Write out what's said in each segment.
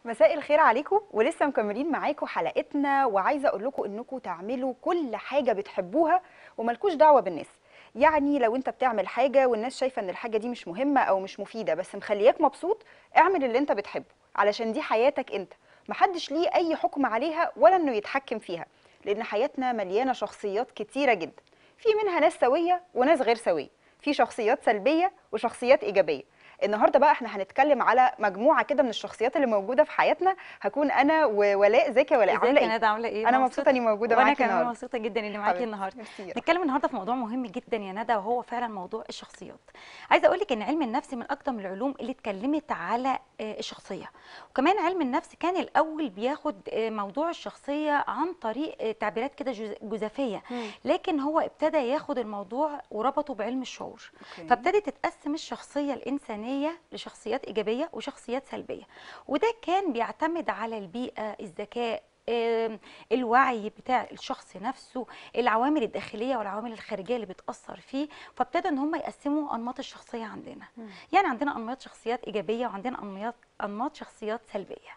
مساء الخير عليكم ولسه مكملين معاكم حلقتنا وعايزه اقول لكم انكم تعملوا كل حاجه بتحبوها وملكوش دعوه بالناس يعني لو انت بتعمل حاجه والناس شايفه ان الحاجه دي مش مهمه او مش مفيده بس مخلياك مبسوط اعمل اللي انت بتحبه علشان دي حياتك انت محدش ليه اي حكم عليها ولا انه يتحكم فيها لان حياتنا مليانه شخصيات كتيره جدا في منها ناس سويه وناس غير سويه في شخصيات سلبيه وشخصيات ايجابيه النهارده بقى احنا هنتكلم على مجموعه كده من الشخصيات اللي موجوده في حياتنا هكون انا وولاء ازيك يا ولاء ازيك عامله يا ايه ندى عامله ايه انا مبسوطه اني موجوده وانا معاكي كمان النهارده مبسوطه جدا اني معاكي حبيبتي. النهارده ميرسي يا نتكلم النهارده في موضوع مهم جدا يا ندى وهو فعلا موضوع الشخصيات عايزه اقول لك ان علم النفس من اقدم العلوم اللي اتكلمت على آه، الشخصيه وكمان علم النفس كان الاول بياخد آه، موضوع الشخصيه عن طريق آه، تعبيرات كده جز- جزافيه مم. لكن هو ابتدى ياخد الموضوع وربطه بعلم الشعور أوكي. فابتدت تتقسم الشخصيه الانسانيه لشخصيات ايجابيه وشخصيات سلبيه وده كان بيعتمد على البيئه الذكاء آم، الوعي بتاع الشخص نفسه العوامل الداخليه والعوامل الخارجيه اللي بتاثر فيه فابتدى ان هم يقسموا انماط الشخصيه عندنا مم. يعني عندنا انماط شخصيات ايجابيه وعندنا انماط انماط شخصيات سلبيه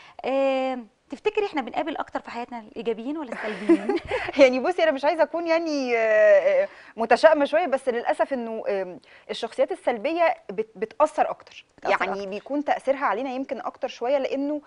آم، تفتكري احنا بنقابل اكتر في حياتنا الايجابيين ولا السلبيين يعني بصي انا مش عايزه اكون يعني آه، آه، متشائمه شويه بس للاسف انه آم، الشخصيات السلبيه بت- بتاثر اكتر بتأثر يعني أكتر. بيكون تاثيرها علينا يمكن اكتر شويه لانه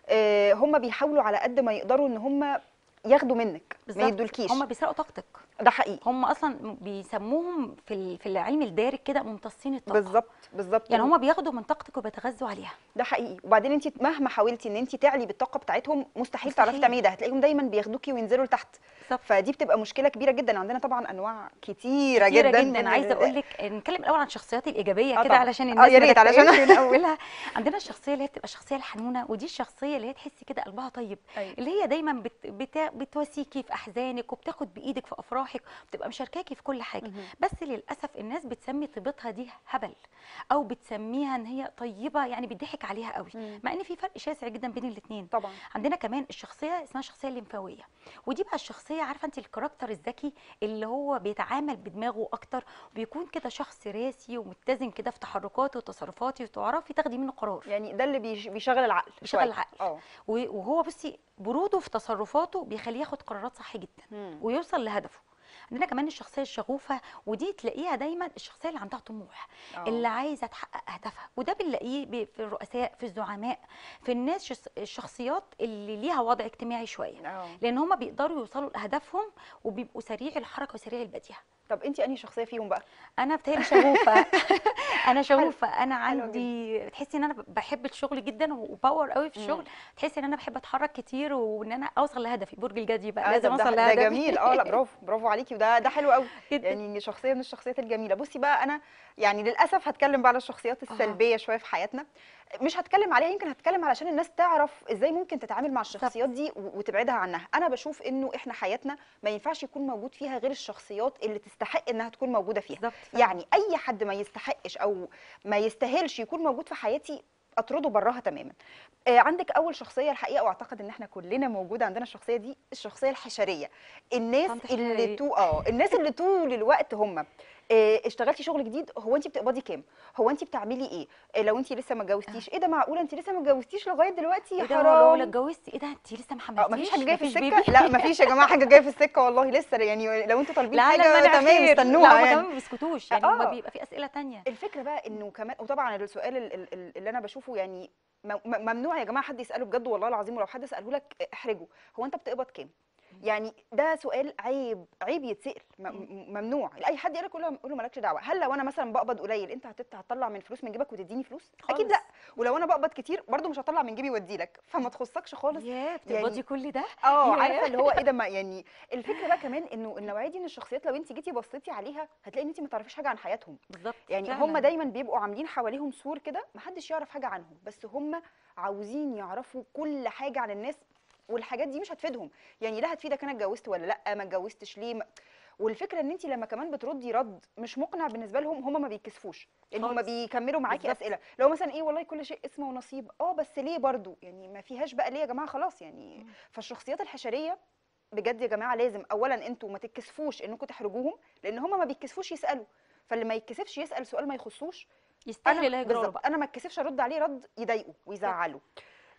هم بيحاولوا على قد ما يقدروا ان هم ياخدوا منك ما بالظبط. يدولكيش هم بيسرقوا طاقتك ده حقيقي هم اصلا بيسموهم في ال- في العلم الدارج كده ممتصين الطاقه بالظبط بالظبط يعني هم بياخدوا من طاقتك وبيتغذوا عليها ده حقيقي وبعدين انت مهما حاولتي ان انت تعلي بالطاقه بتاعتهم مستحيل تعرفي مستحيل. تعملي ده هتلاقيهم دايما بياخدوكي وينزلوا لتحت بالظبط فدي بتبقى مشكله كبيره جدا عندنا طبعا انواع كتيره, كتيرة جدا, جدا من عايزه ال- اقول لك نتكلم الاول عن الشخصيات الايجابيه آه كده طبعاً. علشان آه، الناس يا ما ريت، علشان- تتضايقش من اولها عندنا الشخصيه اللي هي بتبقى الشخصيه الحنونه ودي الشخصيه اللي هي تحسي كده قلبها طيب أيوة. اللي هي دايما بت... بت... بتواسيكي في احزانك وبتاخد بايدك في افراحك وبتبقى مشاركاكي في كل حاجه مهم. بس للاسف الناس بتسمي طيبتها دي هبل او بتسميها ان هي طيبه يعني بيضحك عليها قوي مم. مع ان في فرق شاسع جدا بين الاثنين طبعا عندنا كمان الشخصيه اسمها الشخصيه الليمفاويه ودي بقى الشخصيه عارفه انت الكاركتر الذكي اللي هو بيتعامل بدماغه اكتر وبيكون كده شخص راسي ومتزن كده في تحركاته وتصرفاته وتعرفي تاخدي منه قرار يعني ده اللي بيش- بيشغل العقل بيشغل شوية. العقل. اه و- وهو بصي بروده في تصرفاته بيخليه ياخد قرارات صح جدا مم. ويوصل لهدفه عندنا كمان الشخصيه الشغوفه ودي تلاقيها دايما الشخصيه اللي عندها طموح آه. اللي عايزه تحقق اهدافها وده بنلاقيه ب- في الرؤساء في الزعماء في الناس شخص- الشخصيات اللي ليها وضع اجتماعي شويه اه لان هم بيقدروا يوصلوا لاهدافهم وبيبقوا سريع الحركه وسريع البديهه طب انت انهي شخصيه فيهم بقى انا بتهيألي شغوفه انا شغوفه انا حلو عندي تحسي ان انا بحب الشغل جدا وباور قوي في الشغل تحسي ان انا بحب اتحرك كتير وان انا اوصل لهدفي برج الجدي بقى آه، لازم طب ده, اوصل ده لهدفي جميل اه لا برافو برافو عليكي وده ده حلو قوي جدا يعني شخصيه من الشخصيات الجميله بصي بقى انا يعني للاسف هتكلم بقى على الشخصيات السلبيه شويه في حياتنا مش هتكلم عليها يمكن هتكلم علشان الناس تعرف ازاي ممكن تتعامل مع الشخصيات دي و- وتبعدها عنها انا بشوف انه احنا حياتنا ما ينفعش يكون موجود فيها غير الشخصيات اللي تستحق انها تكون موجوده فيها بالظبط فعلا. يعني اي حد ما يستحقش او ما يستاهلش يكون موجود في حياتي اطرده براها تماما آه عندك اول شخصيه الحقيقه واعتقد ان احنا كلنا موجوده عندنا الشخصيه دي الشخصيه الحشريه الناس طنط اللي حشرية. تو اه الناس اللي طول الوقت هم آه، اشتغلتي شغل جديد هو انت بتقبضي كام هو انت بتعملي ايه آه، لو انت لسه ما اتجوزتيش ايه ده معقوله انت لسه ما اتجوزتيش لغايه دلوقتي يا ايه ده لو حرام اتجوزتي ايه ده انت لسه ما اه حملتيش مفيش حاجه جايه في مفيش السكه بيبي؟ لا مفيش يا جماعه حاجه جايه في السكه والله لسه يعني لو انتوا طالبين لعل حاجه المنع تمام خير. لا استنوها هم يعني كمان ما بيسكتوش يعني هم آه. بيبقى في اسئله تانية الفكره بقى انه كمان وطبعا السؤال ال- ال- ال- اللي انا بشوفه يعني م- م- ممنوع يا جماعه حد يساله بجد والله العظيم ولو حد ساله لك احرجه هو انت بتقبض كام يعني ده سؤال عيب عيب يتسال م- م- ممنوع اي حد يقول لك قول له قول له مالكش دعوه هل لو انا مثلا بقبض قليل انت هت- هتطلع من فلوس من جيبك وتديني فلوس اكيد لا خالص. ولو انا بقبض كتير برضو مش هطلع من جيبي وادي لك فما تخصكش خالص يا بتقبضي يعني- كل ده اه ياه. عارفه اللي هو ايه ده ما يعني الفكره بقى كمان انه النوعيه دي من الشخصيات لو انت جيتي بصيتي عليها هتلاقي ان انت ما تعرفيش حاجه عن حياتهم بالظبط يعني فعلاً. هم دايما بيبقوا عاملين حواليهم سور كده محدش يعرف حاجه عنهم بس هم عاوزين يعرفوا كل حاجه عن الناس والحاجات دي مش هتفيدهم يعني لا هتفيدك انا اتجوزت ولا لا ما اتجوزتش ليه ما... والفكره ان انت لما كمان بتردي رد مش مقنع بالنسبه لهم هم ما بيتكسفوش يعني هم خالص. بيكملوا معاكي بالظبط. اسئله لو مثلا ايه والله كل شيء اسمه ونصيب اه بس ليه برضو يعني ما فيهاش بقى ليه يا جماعه خلاص يعني مم. فالشخصيات الحشريه بجد يا جماعه لازم اولا انتوا ما تتكسفوش انكم تحرجوهم لان هم ما بيتكسفوش يسالوا فاللي ما يتكسفش يسال سؤال ما يخصوش يستاهل اللي انا هيجرى له بالظبط بقى انا ما اتكسفش ارد عليه رد يضايقه ويزعله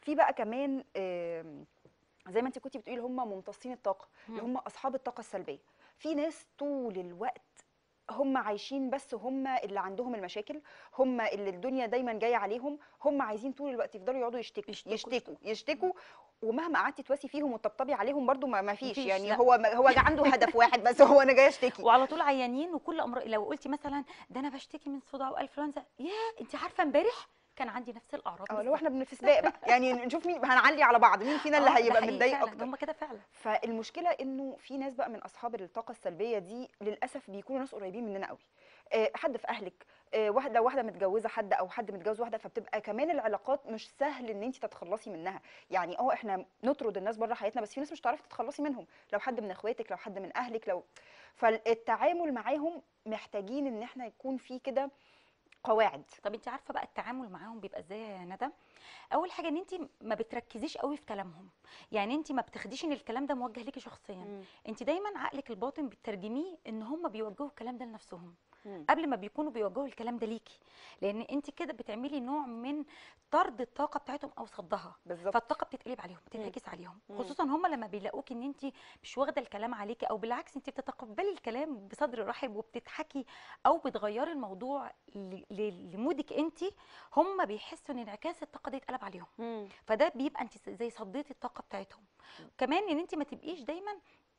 في بقى كمان آم، زي ما انت كنتي بتقولي هم ممتصين الطاقه اللي مم. هم اصحاب الطاقه السلبيه في ناس طول الوقت هم عايشين بس هم اللي عندهم المشاكل هم اللي الدنيا دايما جايه عليهم هم عايزين طول الوقت يفضلوا يقعدوا يشتكوا يشتكوا، يشتكوا يشتكوا ومهما قعدتي تواسي فيهم وتطبطبي عليهم برضو ما ما فيش مفيش، يعني لا. هو هو عنده هدف واحد بس هو انا جايه اشتكي وعلى طول عيانين وكل امراض لو قلتي مثلا ده انا بشتكي من صداع والانفلونزا يا انت عارفه امبارح كان عندي نفس الاعراض اه لو بالظبط. احنا بن- في سباق بقى يعني نشوف مين هنعلي على بعض مين فينا اللي آه، ده هيبقى حقيقي متضايق فعلاً، اكتر هم كده فعلا فالمشكله انه في ناس بقى من اصحاب الطاقه السلبيه دي للاسف بيكونوا ناس قريبين مننا قوي آه، حد في اهلك آه، واحده واحده متجوزه حد او حد متجوز واحده فبتبقى كمان العلاقات مش سهل ان انت تتخلصي منها يعني اه احنا نطرد الناس بره حياتنا بس في ناس مش هتعرفي تتخلصي منهم لو حد من اخواتك لو حد من اهلك لو فالتعامل معاهم محتاجين ان احنا يكون في كده قواعد طب انت عارفه بقى التعامل معاهم بيبقى ازاي يا ندى اول حاجه ان انت ما بتركزيش قوي في كلامهم يعني انت ما بتاخديش ان الكلام ده موجه ليكي شخصيا انت دايما عقلك الباطن بتترجميه ان هم بيوجهوا الكلام ده لنفسهم مم. قبل ما بيكونوا بيوجهوا الكلام ده ليكي لان انت كده بتعملي نوع من طرد الطاقه بتاعتهم او صدها بالظبط فالطاقه بتتقلب عليهم بتنعكس عليهم مم. خصوصا هم لما بيلاقوك ان انت مش واخده الكلام عليكي او بالعكس انت بتتقبلي الكلام بصدر رحب وبتضحكي او بتغيري الموضوع ل- ل- لمودك انت هم بيحسوا ان انعكاس الطاقه دي اتقلب عليهم مم. فده بيبقى انت زي صديتي الطاقه بتاعتهم كمان ان انت ما تبقيش دايما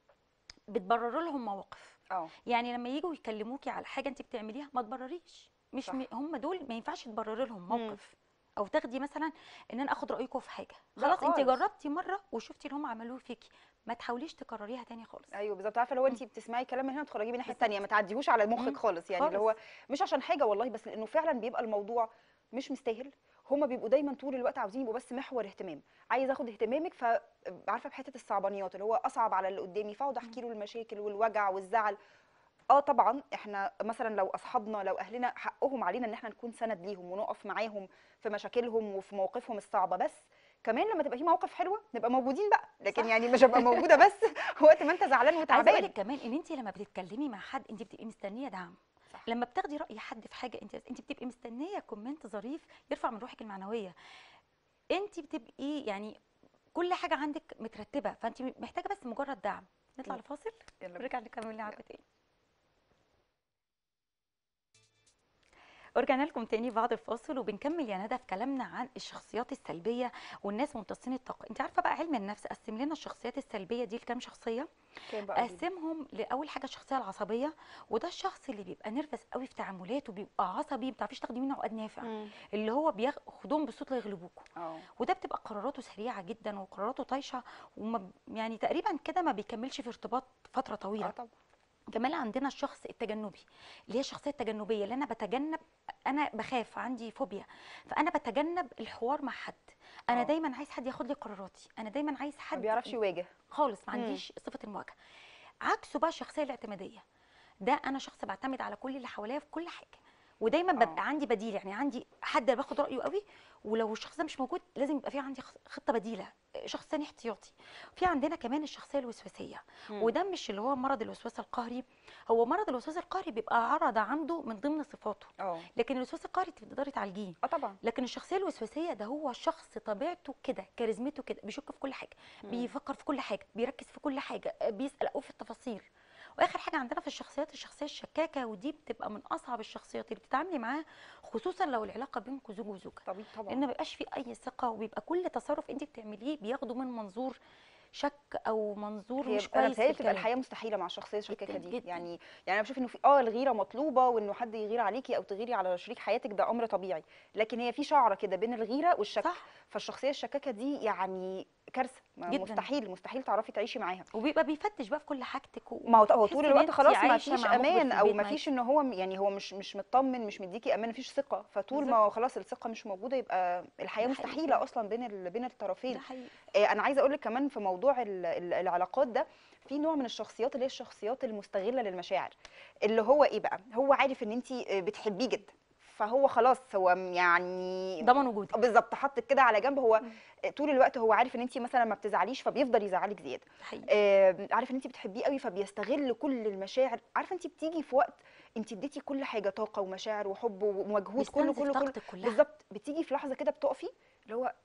بتبرر لهم مواقف اه يعني لما يجوا يكلموكي على حاجه انت بتعمليها ما تبرريش مش صح. م... هم دول ما ينفعش تبرري لهم مم. موقف او تاخدي مثلا ان انا اخد رايكم في حاجه لا خلاص انت خالص. جربتي مره وشفتي اللي هم عملوه فيكي ما تحاوليش تكرريها تاني خالص ايوه بالظبط عارفه لو انت بتسمعي كلام من هنا تخرجيه من الناحيه بالظبط. الثانيه ما تعديهوش على مم. مخك خالص يعني اللي هو مش عشان حاجه والله بس لانه فعلا بيبقى الموضوع مش مستاهل هما بيبقوا دايما طول الوقت عاوزين يبقوا بس محور اهتمام عايز اخد اهتمامك فعارفه بحته الصعبانيات اللي هو اصعب على اللي قدامي فاقعد احكي له المشاكل والوجع والزعل اه طبعا احنا مثلا لو اصحابنا لو اهلنا حقهم علينا ان احنا نكون سند ليهم ونقف معاهم في مشاكلهم وفي مواقفهم الصعبه بس كمان لما تبقى في مواقف حلوه نبقى موجودين بقى لكن صح. يعني مش هبقى موجوده بس وقت ما انت زعلان عايزه اقول وتعبان لك كمان ان انت لما بتتكلمي مع حد انت بتبقي مستنيه دعم صح. لما بتاخدي راي حد في حاجه انت انت بتبقي مستنيه كومنت ظريف يرفع من روحك المعنويه انت بتبقي يعني كل حاجه عندك مترتبه فانت محتاجه بس مجرد دعم نطلع مم. لفاصل يلا بينا. ونرجع نكمل معاكم تاني ورجعنا لكم تاني بعد الفاصل وبنكمل يا ندى في كلامنا عن الشخصيات السلبيه والناس ممتصين الطاقه انت عارفه بقى علم النفس قسم لنا الشخصيات السلبيه دي لكام شخصيه كام بقى قولي. قسمهم لاول حاجه الشخصيه العصبيه وده الشخص اللي بيبقى نرفز قوي في تعاملاته بيبقى عصبي ما بتعرفيش تاخدي منه عقد نافع مم. اللي هو بياخدهم بالصوت ليغلبوكوا اه وده بتبقى قراراته سريعه جدا وقراراته طايشه وما يعني تقريبا كده ما بيكملش في ارتباط فتره اه طويله طبعا كمان عندنا الشخص التجنبي اللي هي الشخصيه التجنبيه اللي انا بتجنب انا بخاف عندي فوبيا فانا بتجنب الحوار مع حد انا آه. دايما عايز حد ياخد لي قراراتي انا دايما عايز ما حد بيعرفش يواجه خالص ما مم. عنديش صفه المواجهه عكسه بقى الشخصيه الاعتماديه ده انا شخص بعتمد على كل اللي حواليا في كل حاجه ودايما آه. ببقى عندي بديل يعني عندي حد باخد رايه قوي ولو الشخص ده مش موجود لازم يبقى في عندي خ- خطه بديله شخص تاني احتياطي في عندنا كمان الشخصيه الوسواسيه مم. وده مش اللي هو مرض الوسواس القهري هو مرض الوسواس القهري بيبقى عرض عنده من ضمن صفاته اه لكن الوسواس القهري تقدري تعالجيه اه طبعا لكن الشخصيه الوسواسيه ده هو شخص طبيعته كده كاريزمته كده بيشك في كل حاجه مم. بيفكر في كل حاجه بيركز في كل حاجه بيسال قوي في التفاصيل واخر حاجه عندنا في الشخصيات الشخصيه الشكاكه ودي بتبقى من اصعب الشخصيات اللي بتتعاملي معاها خصوصا لو العلاقه بينكم زوج وزوجه طبيعي طبعا لان ما بيبقاش في اي ثقه وبيبقى كل تصرف انت بتعمليه بياخده من منظور شك او منظور هي مش انا كويس في بتهيألي بتبقى الكلام الحياه مستحيله مع الشخصيه الشكاكه جداً دي جداً. يعني يعني انا بشوف انه في اه الغيره مطلوبه وانه حد يغير عليكي او تغيري على شريك حياتك ده امر طبيعي لكن هي في شعره كده بين الغيره والشك صح فالشخصيه الشكاكه دي يعني كارثه ما جداً. مستحيل مستحيل تعرفي تعيشي معاها وبيبقى بيفتش بقى في كل حاجتك و... ما هو هو تحسي طول إن الوقت أنتِ خلاص ما عايشة فيش مع مخبر في امان او البيت ما معاكي. فيش ان هو يعني هو مش مش مطمن مش مديكي امان ما فيش ثقه فطول ما هو خلاص الثقه مش موجوده يبقى الحياه ده حقيقي مستحيله فعلاً. اصلا بين ال... بين الطرفين ده حقيقي آه، انا عايزه اقول لك كمان في موضوع ال- ال- العلاقات ده في نوع من الشخصيات اللي هي الشخصيات المستغله للمشاعر اللي هو ايه بقى هو عارف ان انت بتحبيه جدا فهو خلاص هو م- يعني ضمن وجودك بالظبط حطك كده على جنب هو مم. طول الوقت هو عارف ان انت مثلا ما بتزعليش فبيفضل يزعلك زياده ده حقيقي آه، عارف ان انت بتحبيه قوي فبيستغل كل المشاعر عارفه انت بتيجي في وقت انت اديتي كل حاجه طاقه ومشاعر وحب ومجهود كله بيستنزف كله كله طاقتك كلها بالظبط بتيجي في لحظه كده بتقفي اللي هو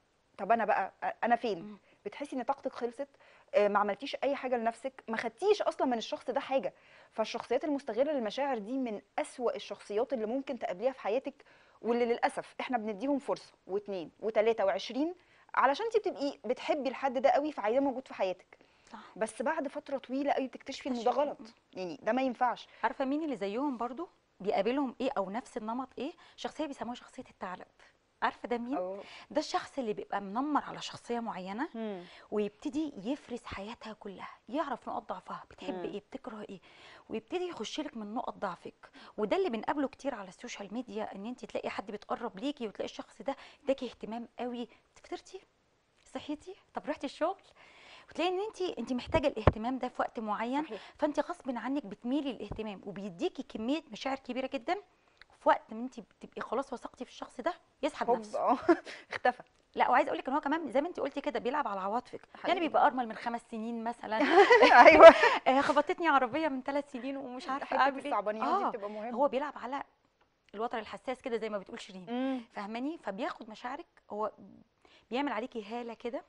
طب انا بقى انا فين مم. بتحسي ان طاقتك خلصت آه، ما عملتيش اي حاجه لنفسك ما خدتيش اصلا من الشخص ده حاجه فالشخصيات المستغله للمشاعر دي من أسوأ الشخصيات اللي ممكن تقابليها في حياتك واللي للاسف احنا بنديهم فرصه واثنين وثلاثه وعشرين علشان انت بتبقي بتحبي الحد ده قوي فعايزاه موجود في حياتك صح بس بعد فتره طويله قوي تكتشفي ان ده تكتشفي. غلط يعني ده ما ينفعش عارفه مين اللي زيهم برضو بيقابلهم ايه او نفس النمط ايه شخصيه بيسموها شخصيه الثعلب عارفه ده مين أو... ده الشخص اللي بيبقى منمر على شخصيه معينه مم. ويبتدي يفرز حياتها كلها يعرف نقط ضعفها بتحب مم. ايه بتكره ايه ويبتدي يخش لك من نقط ضعفك وده اللي بنقابله كتير على السوشيال ميديا ان انت تلاقي حد بيتقرب ليكي وتلاقي الشخص ده اداكي اهتمام قوي فطرتي صحيتي طب رحتي الشغل وتلاقي ان انت انت محتاجه الاهتمام ده في وقت معين صحيح. فانت غصب عنك بتميلي للاهتمام وبيديكي كميه مشاعر كبيره جدا في وقت ما انت بتبقي خلاص وثقتي في الشخص ده يسحب هوب نفسه اه اختفى لا وعايزه اقول لك ان هو كمان زي ما انت قلتي كده بيلعب على عواطفك حقيقي. يعني بيبقى ارمل من خمس سنين مثلا ايوه آه، خبطتني عربيه من ثلاث سنين ومش عارفه حته اعمل ايه الصعبانيات آه، دي بتبقى مهمه هو بيلعب على الوتر الحساس كده زي ما بتقول شيرين مم. فاهماني فبياخد مشاعرك هو بيعمل عليكي هاله كده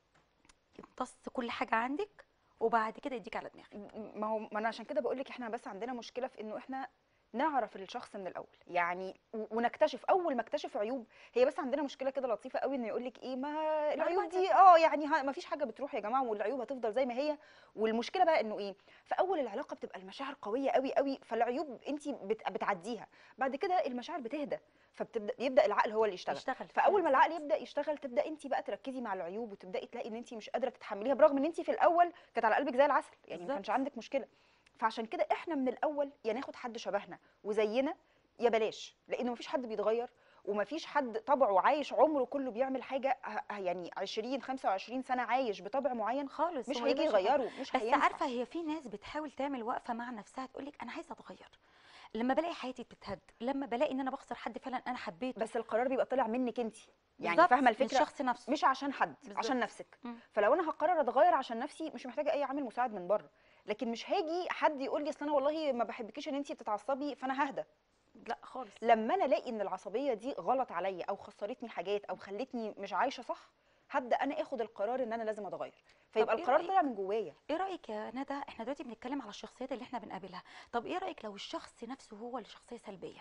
يمتص كل حاجه عندك وبعد كده يديك على دماغك ما هو ما انا عشان كده بقول لك احنا بس عندنا مشكله في انه احنا نعرف الشخص من الاول يعني و- ونكتشف اول ما اكتشف عيوب هي بس عندنا مشكله كده لطيفه قوي انه يقول لك ايه ما العيوب ما دي اه يعني ها- ما فيش حاجه بتروح يا جماعه والعيوب هتفضل زي ما هي والمشكله بقى انه ايه في اول العلاقه بتبقى المشاعر قويه قوي قوي فالعيوب انت بت- بتعديها بعد كده المشاعر بتهدى فبتبدا يبدا العقل هو اللي يشتغل يشتغل فاول ما العقل بالظبط. يبدا يشتغل تبدا انت بقى تركزي مع العيوب وتبداي تلاقي ان انت مش قادره تتحمليها برغم ان انت في الاول كانت على قلبك زي العسل يعني ما بالظبط. كانش عندك مشكله فعشان كده احنا من الاول يا ناخد حد شبهنا وزينا يا بلاش لانه مفيش حد بيتغير ومفيش حد طبعه عايش عمره كله بيعمل حاجه ه- يعني 20 25 سنه عايش بطبع معين خالص مش هو هيجي يبقى شغال. يغيره مش بس هينفع عارفه هي في ناس بتحاول تعمل وقفه مع نفسها تقول لك انا عايزه اتغير لما بلاقي حياتي بتتهد لما بلاقي ان انا بخسر حد فعلا انا حبيته بس القرار بيبقى طالع منك انت يعني بالظبط، فاهمه من الفكره الشخص نفسه مش عشان حد بالظبط. عشان نفسك مم. فلو انا هقرر اتغير عشان نفسي مش محتاجه اي عامل مساعد من بره لكن مش هاجي حد يقول لي اصل انا والله ما بحبكيش ان انت بتتعصبي فانا ههدى لا خالص لما انا الاقي ان العصبيه دي غلط عليا او خسرتني حاجات او خلتني مش عايشه صح هبدا انا اخد القرار ان انا لازم اتغير فيبقى إيه القرار رأيك؟ طلع من جوايا ايه رايك يا ندى احنا دلوقتي بنتكلم على الشخصيات اللي احنا بنقابلها طب ايه رايك لو الشخص نفسه هو اللي شخصيه سلبيه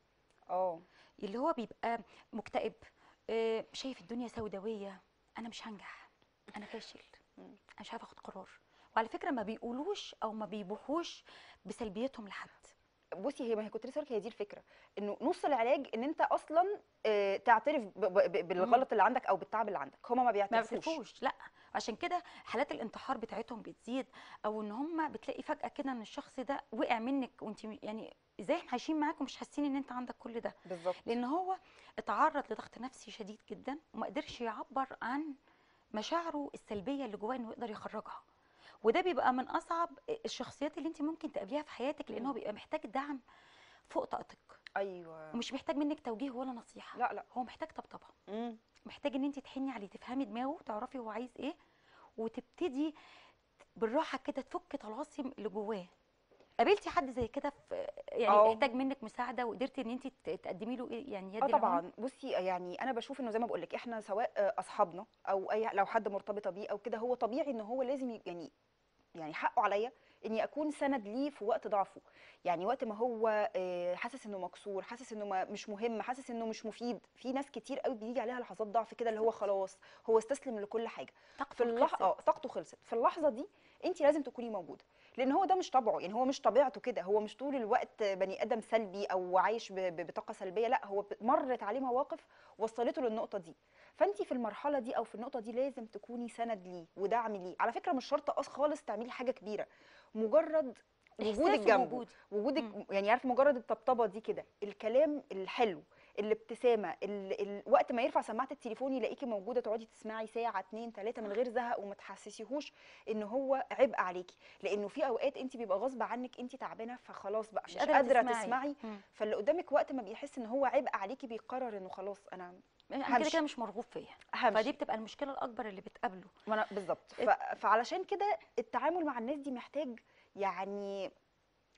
اه اللي هو بيبقى مكتئب آه، شايف الدنيا سوداويه انا مش هنجح انا فاشل مم. انا مش عارفه اخد قرار وعلى فكره ما بيقولوش او ما بيبوحوش بسلبيتهم لحد بصي هي ما هي كنت لسه هي دي الفكره انه نص العلاج ان انت اصلا آه، تعترف ب- ب- بالغلط اللي عندك او بالتعب اللي عندك هما ما ما بيعترفوش بيعرفوش لا عشان كده حالات الانتحار بتاعتهم بتزيد او ان هم بتلاقي فجاه كده ان الشخص ده وقع منك وانت يعني ازاي احنا عايشين معاك ومش حاسين ان انت عندك كل ده بالظبط لان هو اتعرض لضغط نفسي شديد جدا وما قدرش يعبر عن مشاعره السلبيه اللي جواه انه يقدر يخرجها وده بيبقى من اصعب الشخصيات اللي انت ممكن تقابليها في حياتك لان هو بيبقى محتاج دعم فوق طاقتك ايوه ومش محتاج منك توجيه ولا نصيحه لا لا هو محتاج طبطبه مم. محتاج ان انت تحني عليه تفهمي دماغه تعرفي هو عايز ايه وتبتدي بالراحه كده تفك طلاسم اللي جواه قابلتي حد زي كده في يعني أه. احتاج منك مساعده وقدرتي ان انت ت- تقدمي له ايه يعني يد اه العون؟ طبعا بصي يعني انا بشوف انه زي ما بقول لك احنا سواء آه، اصحابنا او اي لو حد مرتبطه بيه او كده هو طبيعي ان هو لازم ي- يعني يعني حقه عليا اني اكون سند ليه في وقت ضعفه يعني وقت ما هو آه، حاسس انه مكسور حاسس انه ما- مش مهم حاسس انه مش مفيد في ناس كتير قوي بيجي عليها لحظات ضعف كده اللي هو خلاص هو استسلم لكل حاجه طاقته في اللحظه خلصت. اه طاقته خلصت في اللحظه دي انت لازم تكوني موجوده لان هو ده مش طبعه يعني هو مش طبيعته كده هو مش طول الوقت بني ادم سلبي او عايش ب- ب- بطاقه سلبيه لا هو ب- مرت عليه مواقف وصلته للنقطه دي فانت في المرحله دي او في النقطه دي لازم تكوني سند ليه ودعم ليه على فكره مش شرط أص خالص تعملي حاجه كبيره مجرد وجودك إحساسه جنبه موجود. وجودك مم. يعني عارفه مجرد الطبطبه دي كده الكلام الحلو الابتسامه ال... ال... وقت ما يرفع سماعه التليفون يلاقيكي موجوده تقعدي تسمعي ساعه اتنين تلاته من غير زهق وما تحسسيهوش ان هو عبء عليكي لانه في اوقات انت بيبقى غصب عنك انت تعبانه فخلاص بقى مش, مش قادرة قادره تسمعي. تسمعي مم. فاللي قدامك وقت ما بيحس ان هو عبء عليكي بيقرر انه خلاص انا انا كده همشي. كده مش مرغوب فيا همشي فدي بتبقى المشكله الاكبر اللي بتقابله ما انا بالظبط ف... فعلشان كده التعامل مع الناس دي محتاج يعني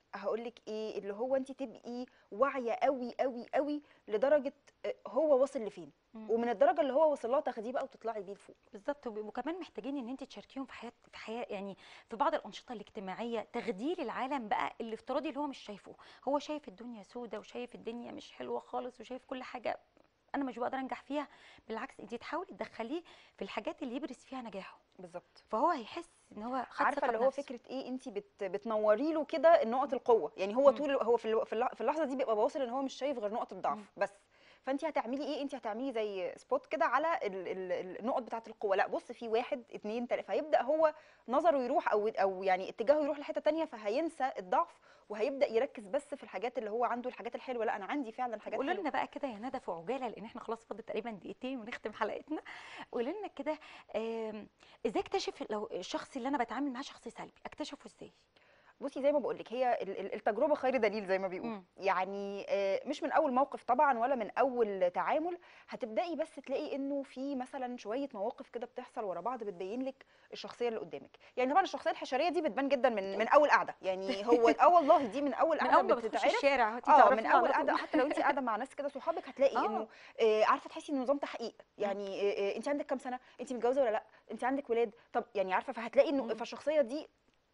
هقول لك ايه اللي هو انت تبقي واعيه قوي قوي قوي لدرجه آه، هو واصل لفين مم. ومن الدرجه اللي هو وصل لها تاخديه بقى وتطلعي بيه لفوق بالظبط وب- وكمان محتاجين ان انت تشاركيهم في حياه في حياه يعني في بعض الانشطه الاجتماعيه تغدير العالم بقى الافتراضي اللي هو مش شايفه هو شايف الدنيا سودة وشايف الدنيا مش حلوه خالص وشايف كل حاجه انا مش بقدر انجح فيها بالعكس انت تحاولي تدخليه في الحاجات اللي يبرز فيها نجاحه بالظبط فهو هيحس ان هو خد عارفه ثقة اللي هو بنفسه. فكره ايه انت بت بتنوري له كده النقط القوه يعني هو مم. طول هو في الو- في اللح- في اللحظه دي بيبقى واصل ان هو مش شايف غير نقط الضعف مم. بس فانت هتعملي ايه انت هتعملي زي سبوت كده على ال ال النقط بتاعه القوه لا بص في واحد اتنين تلاته فهيبدا هو نظره يروح او او يعني اتجاهه يروح لحته تانية فهينسى الضعف وهيبدا يركز بس في الحاجات اللي هو عنده الحاجات الحلوه لا انا عندي فعلا حاجات قولوا حلوه لنا بقى كده يا ندى في عجاله لان احنا خلاص فاضل تقريبا دقيقتين ونختم حلقتنا قولوا لنا كده آم، ازاي اكتشف لو الشخص اللي انا بتعامل معاه شخص سلبي اكتشفه ازاي بصي زي ما بقول لك هي ال- ال- التجربه خير دليل زي ما بيقولوا مم. يعني آه، مش من اول موقف طبعا ولا من اول تعامل هتبداي بس تلاقي انه في مثلا شويه مواقف كده بتحصل ورا بعض بتبين لك الشخصيه اللي قدامك يعني طبعا الشخصيه الحشريه دي بتبان جدا من من اول قعده يعني هو اه والله دي من اول من قعده اول ما بتخش بتتعرف الشارع هاتي اه تعرفي من على اول طول. قعده حتى لو انت قاعده مع ناس كده صحابك هتلاقي آه. انه آه، عارفه تحسي انه نظام تحقيق يعني آه، آه، انت عندك كام سنه انت متجوزه ولا لا انت عندك ولاد طب يعني عارفه فهتلاقي انه مم. فالشخصيه دي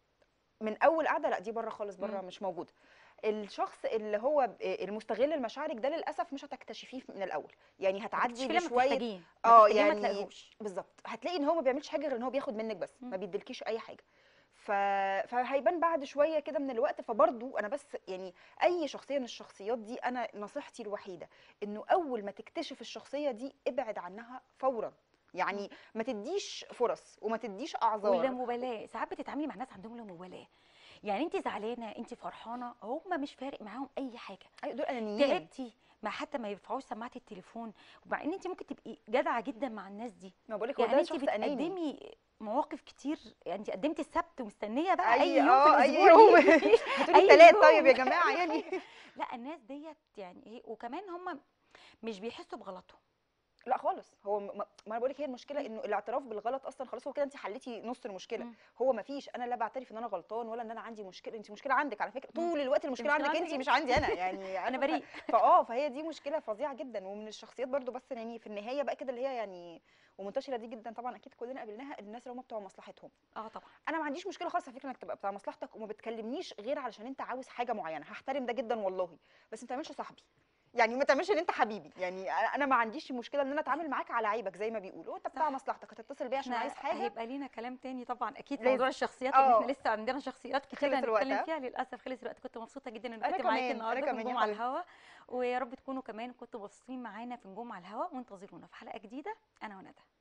من اول قعده لا دي بره خالص بره مم. مش موجوده الشخص اللي هو ب- المستغل لمشاعرك ده للاسف مش هتكتشفيه من الاول يعني هتعدي هتكتشفي لما بشويه تحتاجيه اه هتحتاجيه ما يعني تلاقيهوش بالظبط هتلاقي ان هو ما بيعملش حاجه غير ان هو بياخد منك بس ما مم. بيديلكيش اي حاجه ف... فهيبان بعد شويه كده من الوقت فبرضو انا بس يعني اي شخصيه من الشخصيات دي انا نصيحتي الوحيده انه اول ما تكتشف الشخصيه دي ابعد عنها فورا يعني ما تديش فرص وما تديش اعذار ولا مبالاه ساعات بتتعاملي مع ناس عندهم لا مبالاه يعني انت زعلانه انت فرحانه هم مش فارق معاهم اي حاجه أيوة دول انانيين تعبتي ما حتى ما يرفعوش سماعه التليفون ومع ان انت ممكن تبقي جدعه جدا مع الناس دي ما بقول لك هو يعني ده انت شخص اناني بتقدمي مواقف كتير يعني انت قدمتي السبت ومستنيه بقى أي- اي يوم في آه، أي الاسبوع يوم. يجي. هاتولي أي التلات يوم. طيب يا جماعه يعني لا الناس ديت يعني ايه وكمان هم مش بيحسوا بغلطهم لا خالص هو م- ما ما انا بقول لك هي المشكله انه الاعتراف بالغلط اصلا خلاص هو كده انت حليتي نص المشكله مم. هو ما فيش انا لا بعترف ان انا غلطان ولا ان انا عندي مشكله انت مشكله عندك على فكره مم. طول الوقت المشكله المشكلة عندك عندك انت انت. مش عندي انا يعني انا عارفة؟ بريء فاه فهي دي مشكله فظيعه جدا ومن الشخصيات برضو بس يعني في النهايه بقى كده اللي هي يعني ومنتشره دي جدا طبعا اكيد كلنا قابلناها الناس اللي هم بتوع مصلحتهم اه طبعا انا ما عنديش مشكله خالص على فكره انك تبقى بتاع مصلحتك وما بتكلمنيش غير علشان انت عاوز حاجه معينه هحترم ده جدا والله بس ما تعملش صاحبي يعني ما تعملش ان انت حبيبي يعني انا أنا ما عنديش مشكله ان انا اتعامل معاك على عيبك زي ما بيقولوا انت بتاع صح. مصلحتك هتتصل بيا عشان احنا عايز حاجه هيبقى لينا كلام تاني طبعا اكيد لازم. موضوع الشخصيات لان اه. احنا لسه عندنا شخصيات كتير خلص الوقت، هنتكلم ها؟ فيها للاسف خلص الوقت كنت مبسوطه جدا ان أنا كنت معاكي كمان، أنا النهارده في كمان يا نجوم على حبيبتي. الهوا ويا رب تكونوا كمان كنتوا مبسوطين معانا في نجوم على الهوا وانتظرونا في حلقه جديده انا وندى